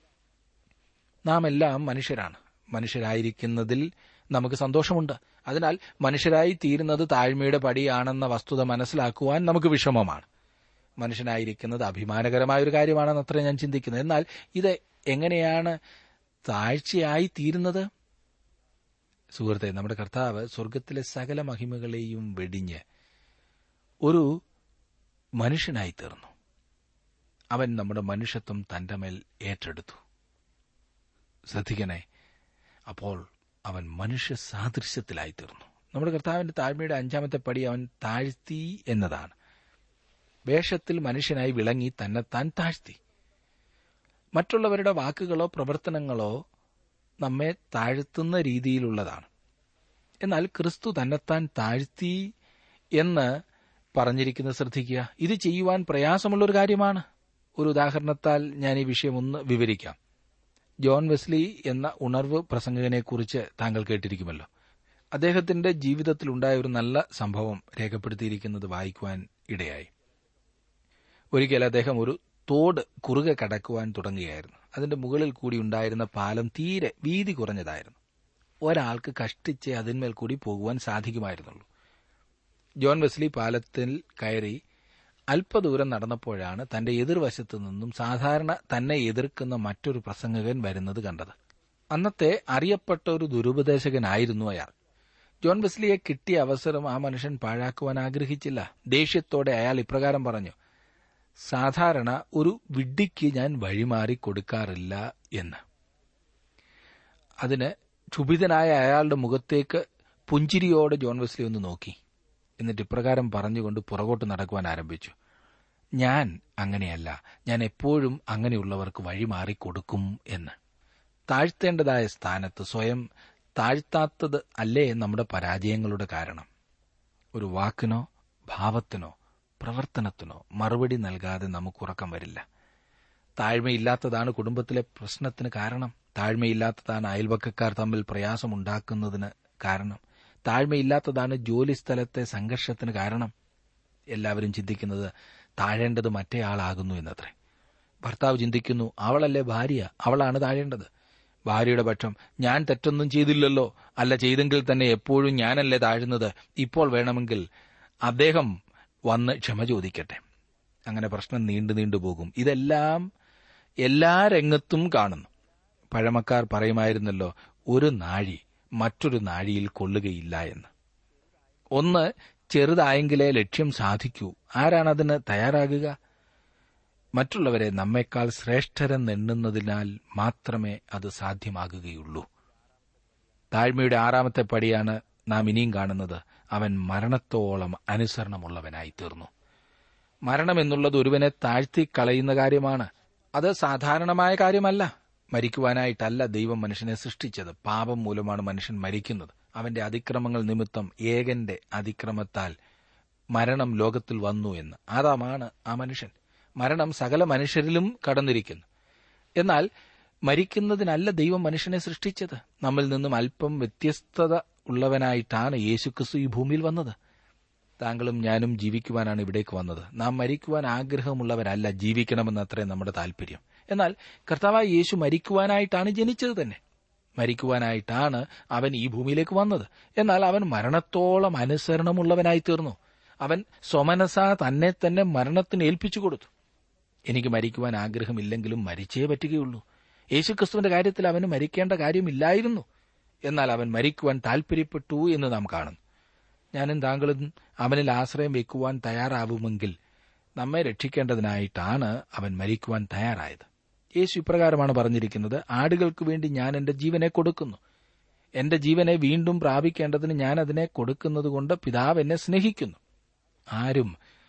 നാം എല്ലാം മനുഷ്യരാണ് മനുഷ്യരായിരിക്കുന്നതിൽ നമുക്ക് സന്തോഷമുണ്ട് അതിനാൽ മനുഷ്യരായി തീരുന്നത് താഴ്മയുടെ പടിയാണെന്ന വസ്തുത മനസ്സിലാക്കുവാൻ നമുക്ക് വിഷമമാണ് മനുഷ്യനായിരിക്കുന്നത് അഭിമാനകരമായ ഒരു കാര്യമാണെന്ന് അത്ര ഞാൻ ചിന്തിക്കുന്നത് എന്നാൽ ഇത് എങ്ങനെയാണ് താഴ്ചയായി തീരുന്നത് സുഹൃത്തെ നമ്മുടെ കർത്താവ് സ്വർഗത്തിലെ സകല മഹിമകളെയും വെടിഞ്ഞ് ഒരു മനുഷ്യനായി തീർന്നു അവൻ നമ്മുടെ മനുഷ്യത്വം തന്റെ മേൽ ഏറ്റെടുത്തു ശ്രദ്ധിക്കണേ അപ്പോൾ അവൻ മനുഷ്യ സാദൃശ്യത്തിലായി തീർന്നു നമ്മുടെ കർത്താവിന്റെ താഴ്മയുടെ അഞ്ചാമത്തെ പടി അവൻ താഴ്ത്തി എന്നതാണ് വേഷത്തിൽ മനുഷ്യനായി വിളങ്ങി തന്നെത്താൻ താഴ്ത്തി മറ്റുള്ളവരുടെ വാക്കുകളോ പ്രവർത്തനങ്ങളോ നമ്മെ താഴ്ത്തുന്ന രീതിയിലുള്ളതാണ് എന്നാൽ ക്രിസ്തു തന്നെത്താൻ താഴ്ത്തി എന്ന് പറഞ്ഞിരിക്കുന്നത് ശ്രദ്ധിക്കുക ഇത് ചെയ്യുവാൻ പ്രയാസമുള്ള ഒരു കാര്യമാണ് ഒരു ഉദാഹരണത്താൽ ഞാൻ ഈ വിഷയം ഒന്ന് വിവരിക്കാം ജോൺ വെസ്ലി എന്ന ഉണർവ് പ്രസംഗകനെക്കുറിച്ച് താങ്കൾ കേട്ടിരിക്കുമല്ലോ അദ്ദേഹത്തിന്റെ ജീവിതത്തിലുണ്ടായ ഒരു നല്ല സംഭവം രേഖപ്പെടുത്തിയിരിക്കുന്നത് വായിക്കുവാൻ ഇടയായി ഒരിക്കൽ അദ്ദേഹം ഒരു തോട് കുറുകെ കടക്കുവാൻ തുടങ്ങുകയായിരുന്നു അതിന്റെ മുകളിൽ കൂടി ഉണ്ടായിരുന്ന പാലം തീരെ വീതി കുറഞ്ഞതായിരുന്നു ഒരാൾക്ക് കഷ്ടിച്ച് അതിന്മേൽ കൂടി പോകുവാൻ സാധിക്കുമായിരുന്നുള്ളൂ ജോൺ വെസ്ലി പാലത്തിൽ കയറി അല്പദൂരം നടന്നപ്പോഴാണ് തന്റെ എതിർവശത്തു നിന്നും സാധാരണ തന്നെ എതിർക്കുന്ന മറ്റൊരു പ്രസംഗകൻ വരുന്നത് കണ്ടത് അന്നത്തെ അറിയപ്പെട്ട ഒരു ദുരുപദേശകനായിരുന്നു അയാൾ ജോൺ വെസ്ലിയെ കിട്ടിയ അവസരം ആ മനുഷ്യൻ പാഴാക്കുവാൻ ആഗ്രഹിച്ചില്ല ദേഷ്യത്തോടെ അയാൾ ഇപ്രകാരം പറഞ്ഞു സാധാരണ ഒരു വിഡ്ഢിക്ക് ഞാൻ വഴിമാറി കൊടുക്കാറില്ല എന്ന് അതിന് ക്ഷുഭിതനായ അയാളുടെ മുഖത്തേക്ക് പുഞ്ചിരിയോടെ ജോൺ വെസ്ലി ഒന്ന് നോക്കി എന്നിട്ട് ഇപ്രകാരം പറഞ്ഞുകൊണ്ട് പുറകോട്ട് നടക്കുവാൻ ആരംഭിച്ചു ഞാൻ അങ്ങനെയല്ല ഞാൻ എപ്പോഴും അങ്ങനെയുള്ളവർക്ക് വഴിമാറി കൊടുക്കും എന്ന് താഴ്ത്തേണ്ടതായ സ്ഥാനത്ത് സ്വയം താഴ്ത്താത്തത് അല്ലേ നമ്മുടെ പരാജയങ്ങളുടെ കാരണം ഒരു വാക്കിനോ ഭാവത്തിനോ പ്രവർത്തനത്തിനോ മറുപടി നൽകാതെ നമുക്ക് ഉറക്കം വരില്ല താഴ്മയില്ലാത്തതാണ് കുടുംബത്തിലെ പ്രശ്നത്തിന് കാരണം താഴ്മയില്ലാത്തതാണ് അയൽവക്കക്കാർ തമ്മിൽ പ്രയാസമുണ്ടാക്കുന്നതിന് കാരണം താഴ്മയില്ലാത്തതാണ് ജോലി സ്ഥലത്തെ സംഘർഷത്തിന് കാരണം എല്ലാവരും ചിന്തിക്കുന്നത് താഴേണ്ടത് മറ്റേയാളാകുന്നു എന്നത്രേ ഭർത്താവ് ചിന്തിക്കുന്നു അവളല്ലേ ഭാര്യ അവളാണ് താഴേണ്ടത് ഭാര്യയുടെ പക്ഷം ഞാൻ തെറ്റൊന്നും ചെയ്തില്ലല്ലോ അല്ല ചെയ്തെങ്കിൽ തന്നെ എപ്പോഴും ഞാനല്ലേ താഴുന്നത് ഇപ്പോൾ വേണമെങ്കിൽ അദ്ദേഹം വന്ന് ക്ഷമ ചോദിക്കട്ടെ അങ്ങനെ പ്രശ്നം നീണ്ടു നീണ്ടു പോകും ഇതെല്ലാം എല്ലാ രംഗത്തും കാണുന്നു പഴമക്കാർ പറയുമായിരുന്നല്ലോ ഒരു നാഴി മറ്റൊരു നാഴിയിൽ കൊള്ളുകയില്ല എന്ന് ഒന്ന് ചെറുതായെങ്കിലേ ലക്ഷ്യം സാധിക്കൂ ആരാണതിന് തയ്യാറാകുക മറ്റുള്ളവരെ നമ്മെക്കാൾ ശ്രേഷ്ഠരെന്നെണ്ണുന്നതിനാൽ മാത്രമേ അത് സാധ്യമാകുകയുള്ളൂ താഴ്മയുടെ ആറാമത്തെ പടിയാണ് നാം ഇനിയും കാണുന്നത് അവൻ മരണത്തോളം അനുസരണമുള്ളവനായി തീർന്നു മരണം എന്നുള്ളത് ഒരുവനെ താഴ്ത്തി കളയുന്ന കാര്യമാണ് അത് സാധാരണമായ കാര്യമല്ല മരിക്കുവാനായിട്ടല്ല ദൈവം മനുഷ്യനെ സൃഷ്ടിച്ചത് പാപം മൂലമാണ് മനുഷ്യൻ മരിക്കുന്നത് അവന്റെ അതിക്രമങ്ങൾ നിമിത്തം ഏകന്റെ അതിക്രമത്താൽ മരണം ലോകത്തിൽ വന്നു എന്ന് ആദാമാണ് ആ മനുഷ്യൻ മരണം സകല മനുഷ്യരിലും കടന്നിരിക്കുന്നു എന്നാൽ മരിക്കുന്നതിനല്ല ദൈവം മനുഷ്യനെ സൃഷ്ടിച്ചത് നമ്മിൽ നിന്നും അല്പം വ്യത്യസ്തത ഉള്ളവനായിട്ടാണ് യേശുക്രിസ്തു ഈ ഭൂമിയിൽ വന്നത് താങ്കളും ഞാനും ജീവിക്കുവാനാണ് ഇവിടേക്ക് വന്നത് നാം മരിക്കുവാൻ ആഗ്രഹമുള്ളവരല്ല ജീവിക്കണമെന്ന് അത്രേ നമ്മുടെ താല്പര്യം എന്നാൽ കർത്താവായ യേശു മരിക്കുവാനായിട്ടാണ് ജനിച്ചത് തന്നെ മരിക്കുവാനായിട്ടാണ് അവൻ ഈ ഭൂമിയിലേക്ക് വന്നത് എന്നാൽ അവൻ മരണത്തോളം അനുസരണമുള്ളവനായി തീർന്നു അവൻ സ്വമനസ തന്നെ തന്നെ മരണത്തിന് ഏൽപ്പിച്ചു കൊടുത്തു എനിക്ക് മരിക്കുവാൻ ആഗ്രഹമില്ലെങ്കിലും മരിച്ചേ പറ്റുകയുള്ളൂ യേശുക്രിസ്തുവിന്റെ കാര്യത്തിൽ അവന് മരിക്കേണ്ട കാര്യമില്ലായിരുന്നു എന്നാൽ അവൻ മരിക്കുവാൻ താൽപര്യപ്പെട്ടു എന്ന് നാം കാണുന്നു ഞാനും താങ്കളും അവനിൽ ആശ്രയം വെക്കുവാൻ തയ്യാറാവുമെങ്കിൽ നമ്മെ രക്ഷിക്കേണ്ടതിനായിട്ടാണ് അവൻ മരിക്കുവാൻ തയ്യാറായത് യേശു ഇപ്രകാരമാണ് പറഞ്ഞിരിക്കുന്നത് ആടുകൾക്ക് വേണ്ടി ഞാൻ എന്റെ ജീവനെ കൊടുക്കുന്നു എന്റെ ജീവനെ വീണ്ടും പ്രാപിക്കേണ്ടതിന് ഞാൻ അതിനെ കൊടുക്കുന്നതുകൊണ്ട് പിതാവ് എന്നെ സ്നേഹിക്കുന്നു ആരും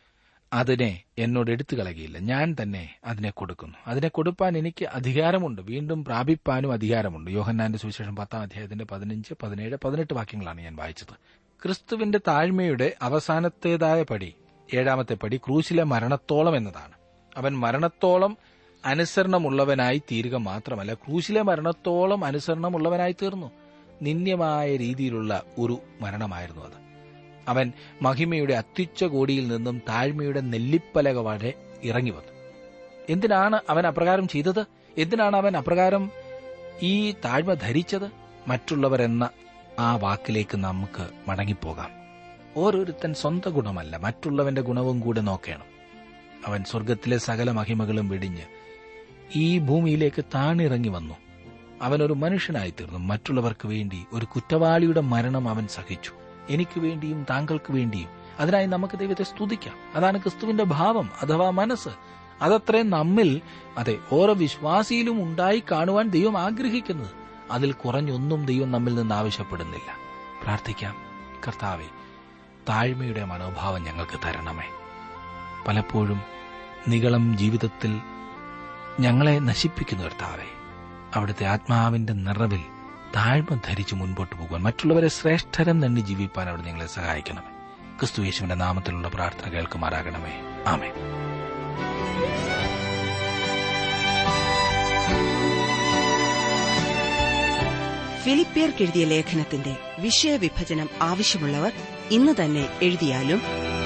അതിനെ എന്നോട് എടുത്തു കളയുകയില്ല ഞാൻ തന്നെ അതിനെ കൊടുക്കുന്നു അതിനെ കൊടുപ്പാൻ എനിക്ക് അധികാരമുണ്ട് വീണ്ടും പ്രാപിപ്പാനും അധികാരമുണ്ട് യോഹന്നാന്റെ സുവിശേഷം പത്താം അധ്യായത്തിന്റെ പതിനഞ്ച് പതിനേഴ് പതിനെട്ട് വാക്യങ്ങളാണ് ഞാൻ വായിച്ചത് ക്രിസ്തുവിന്റെ താഴ്മയുടെ അവസാനത്തേതായ പടി ഏഴാമത്തെ പടി ക്രൂശിലെ മരണത്തോളം എന്നതാണ് അവൻ മരണത്തോളം അനുസരണമുള്ളവനായി തീരുക മാത്രമല്ല ക്രൂശിലെ മരണത്തോളം അനുസരണമുള്ളവനായി തീർന്നു നിന്ദ്യമായ രീതിയിലുള്ള ഒരു മരണമായിരുന്നു അത് അവൻ മഹിമയുടെ അത്യുച്ച കോടിയിൽ നിന്നും താഴ്മയുടെ നെല്ലിപ്പലക വരെ ഇറങ്ങി വന്നു എന്തിനാണ് അവൻ അപ്രകാരം ചെയ്തത് എന്തിനാണ് അവൻ അപ്രകാരം ഈ താഴ്മ ധരിച്ചത് മറ്റുള്ളവരെന്ന ആ വാക്കിലേക്ക് നമുക്ക് മടങ്ങിപ്പോകാം ഓരോരുത്തൻ സ്വന്തം ഗുണമല്ല മറ്റുള്ളവന്റെ ഗുണവും കൂടെ നോക്കണം അവൻ സ്വർഗത്തിലെ സകല മഹിമകളും വെടിഞ്ഞ് ഈ ഭൂമിയിലേക്ക് താണിറങ്ങി വന്നു അവനൊരു മനുഷ്യനായി തീർന്നു മറ്റുള്ളവർക്ക് വേണ്ടി ഒരു കുറ്റവാളിയുടെ മരണം അവൻ സഹിച്ചു എനിക്ക് വേണ്ടിയും താങ്കൾക്ക് വേണ്ടിയും അതിനായി നമുക്ക് ദൈവത്തെ സ്തുതിക്കാം അതാണ് ക്രിസ്തുവിന്റെ ഭാവം അഥവാ മനസ്സ് അതത്രയും നമ്മിൽ അതെ ഓരോ വിശ്വാസിയിലും ഉണ്ടായി കാണുവാൻ ദൈവം ആഗ്രഹിക്കുന്നത് അതിൽ കുറഞ്ഞൊന്നും ദൈവം നമ്മിൽ നിന്ന് ആവശ്യപ്പെടുന്നില്ല പ്രാർത്ഥിക്കാം കർത്താവെ താഴ്മയുടെ മനോഭാവം ഞങ്ങൾക്ക് തരണമേ പലപ്പോഴും നികളം ജീവിതത്തിൽ ഞങ്ങളെ നശിപ്പിക്കുന്നു കർത്താവെ അവിടുത്തെ ആത്മാവിന്റെ നിറവിൽ താഴ്മ ധരിച്ച് മുൻപോട്ട് പോകുവാൻ മറ്റുള്ളവരെ ശ്രേഷ്ഠരം തന്നെ ജീവിപ്പാൻ അവിടെ നിങ്ങളെ സഹായിക്കണമേ ക്രിസ്തു യേശുവിന്റെ നാമത്തിലുള്ള പ്രാർത്ഥന കേൾക്കുമാറാകണമേ ആമേ ഫിലിപ്പിയർക്കെഴുതിയ ലേഖനത്തിന്റെ വിഷയവിഭജനം ആവശ്യമുള്ളവർ ഇന്ന് തന്നെ എഴുതിയാലും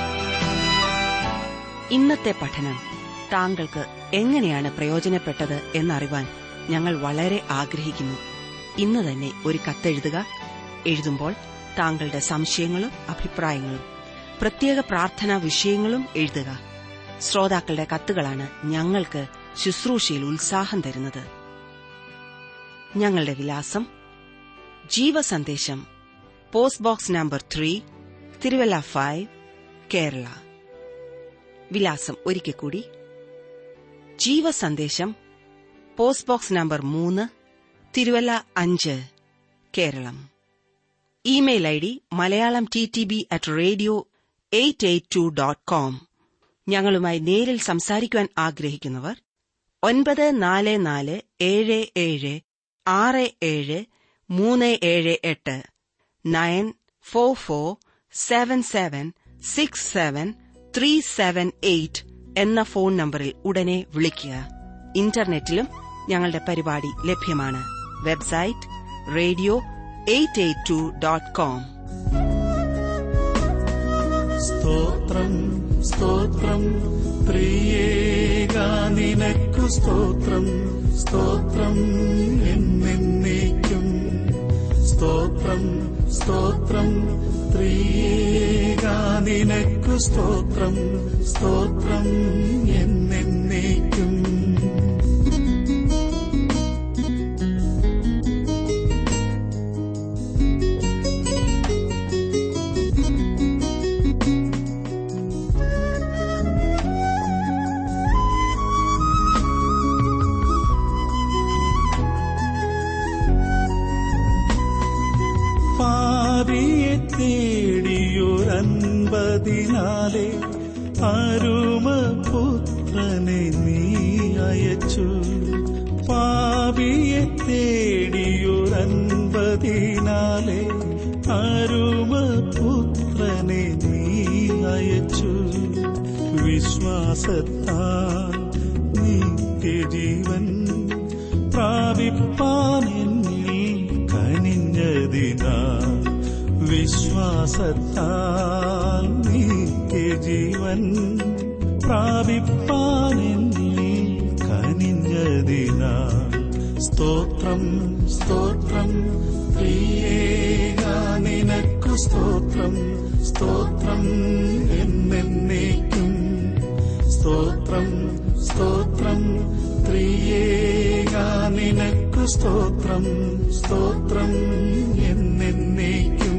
ഇന്നത്തെ പഠനം താങ്കൾക്ക് എങ്ങനെയാണ് പ്രയോജനപ്പെട്ടത് എന്നറിവാൻ ഞങ്ങൾ വളരെ ആഗ്രഹിക്കുന്നു ഇന്ന് തന്നെ ഒരു കത്തെഴുതുക എഴുതുമ്പോൾ താങ്കളുടെ സംശയങ്ങളും അഭിപ്രായങ്ങളും പ്രത്യേക പ്രാർത്ഥനാ വിഷയങ്ങളും എഴുതുക ശ്രോതാക്കളുടെ കത്തുകളാണ് ഞങ്ങൾക്ക് ശുശ്രൂഷയിൽ ഉത്സാഹം തരുന്നത് ഞങ്ങളുടെ വിലാസം ജീവസന്ദേശം post box number three Thiruvalla five Kerala വിലാസം ഒരിക്കൽ കൂടി ജീവസന്ദേശം പോസ്റ്റ് ബോക്സ് നമ്പർ മൂന്ന് തിരുവല്ല അഞ്ച് Keralam email I D Malayalam T T B at radio eight eight two dot com ഞങ്ങളുമായി നേരിൽ സംസാരിക്കുവാൻ ആഗ്രഹിക്കുന്നവർ ഒൻപത് നാല് നാല് ഏഴ് ഏഴ് ആറ് ഏഴ് മൂന്ന് ഏഴ് എട്ട് nine four four seven seven six seven three seven eight എന്ന ഫോൺ നമ്പറിൽ ഉടനെ വിളിക്കുക ഇന്റർനെറ്റിലും ഞങ്ങളുടെ പരിപാടി ലഭ്യമാണ് website radio eight eight two dot com സ്തോത്രം സ്തോത്രം പ്രിയേക നിനക്കു സ്തോത്രം സ്തോത്രം എന്നേക്കും സ്തോത്രം സ്തോത്രം പ്രിയേക നിനക്കു സ്തോത്രം സ്തോത്രം എന്നേക്കും പാപിയെ തേടിയൊരൻപതിനാലെ അരുമ പുത്രനെ നീ അയച്ചു പാപിയെ തേടിയൊരൻപതിനാലെ അരുമ പുത്രനെ നീ അയച്ചു വിശ്വാസത്താൽ നിത്യജീവൻ പ്രാപിപ്പാൻ എന്നിൽ കനിഞ്ഞതിനാ വിശ്വാസത്താൽ നിത്യജീവൻ പ്രാപിപ്പാൻ എന്നിൽ കനിഞ്ഞതിനാ സ്തോത്രം സ്തോത്രം പ്രിയേക നിനക്കു സ്തോത്രം സ്തോത്രം എന്നേക്കും സ്തോത്രം സ്തോത്രം ത്രിയേക നിനക്കു സ്തോത്രം സ്തോത്രം എന്നേക്കും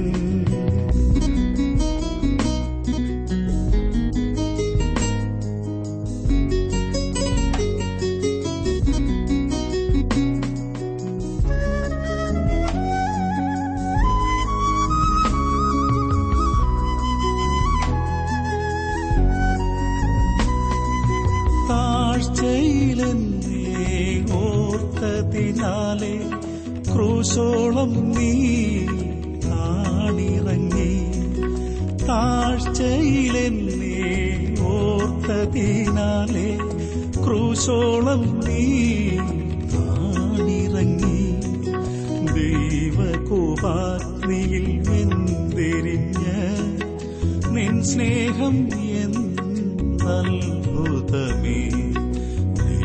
താഴ്ചയിലെന്നേ ഓർത്തതിനാലെ ക്രൂശോളം നീ താണിറങ്ങി താഴ്ചയിലെന്നേ ഓർത്തതിനാലെ ക്രൂശോളം നീ താണിറങ്ങി ദൈവകോപാഗ്നിയിൽ വെന്തെരിഞ്ഞ് നിൻ സ്നേഹം എന്നത്ഭുതമേ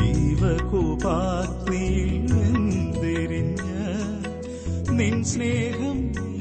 പാത്നിയിൽ വെന്തെരിഞ്ഞ നിൻ സ്നേഹം